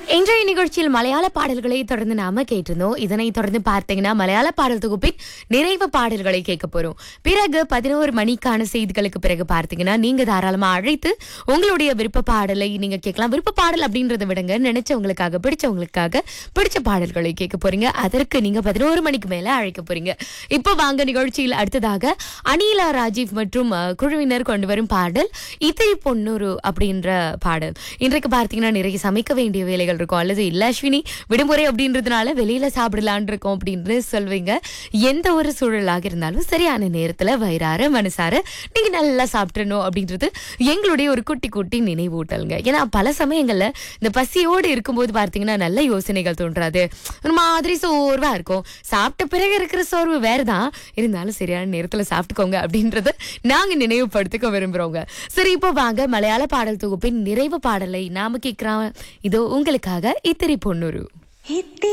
இன்றைய நிகழ்ச்சியில் மலையாள பாடல்களை தொடர்ந்து நாம கேட்டிருந்தோம் இதனை தொடர்ந்து பார்த்தீங்கன்னா மலையாள பாடல் தொகுப்பின் நிறைவு பாடல்களை கேட்க போறோம் பிறகு பதினோரு மணிக்கான செய்திகளுக்கு பிறகு பார்த்தீங்கன்னா நீங்க தாராளமா அழைத்து உங்களுடைய விருப்ப பாடலை நீங்க கேட்கலாம் விருப்ப பாடல் அப்படின்றத விடுங்க நினைச்சவங்களுக்காக பிடிச்சவங்களுக்காக பிடிச்ச பாடல்களை கேட்க போறீங்க அதற்கு நீங்க பதினோரு மணிக்கு மேல அழைக்க போறீங்க இப்போ வாங்க நிகழ்ச்சியில் அடுத்ததாக அனிலா ராஜீவ் மற்றும் அஹ், குழுவினர் கொண்டு வரும் பாடல் இதை பொன்னூறு அப்படின்ற பாடல் இன்றைக்கு பார்த்தீங்கன்னா நிறைய சமைக்க வேண்டிய வேலைகள் இருக்கும் அல்லது இல்ல அஸ்வினி விடுமுறை அப்படின்றதுனால வெளியில சாப்பிடலான் இருக்கோம் அப்படின்னு சொல்வீங்க எந்த ஒரு சூழலாக இருந்தாலும் சரியான நேரத்துல வயிறார மனசார நீங்க நல்லா சாப்பிடணும் அப்படின்றது எங்களுடைய ஒரு குட்டி குட்டி நினைவூட்டலுங்க ஏன்னா பல சமயங்கள்ல இந்த பசியோடு இருக்கும்போது பார்த்தீங்கன்னா நல்ல யோசனைகள் தோன்றாது ஒரு மாதிரி சோர்வா இருக்கும் சாப்பிட்ட பிறகு இருக்கிற சோர்வு வேறதான் இருந்தாலும் சரியான நேரத்துல சாப்பிட்டுக்கோங்க அப்படின்றத நாங்க நினைவுபடுத்திக்க விரும்புறோங்க சரி இப்போ வாங்க மலையாள பாடல் தொகுப்பின் நிறைவு பாடலை நாம கேட்கிறோம் இதோ உங்களுக்காக இத்திரி பொன்னுரு இத்தி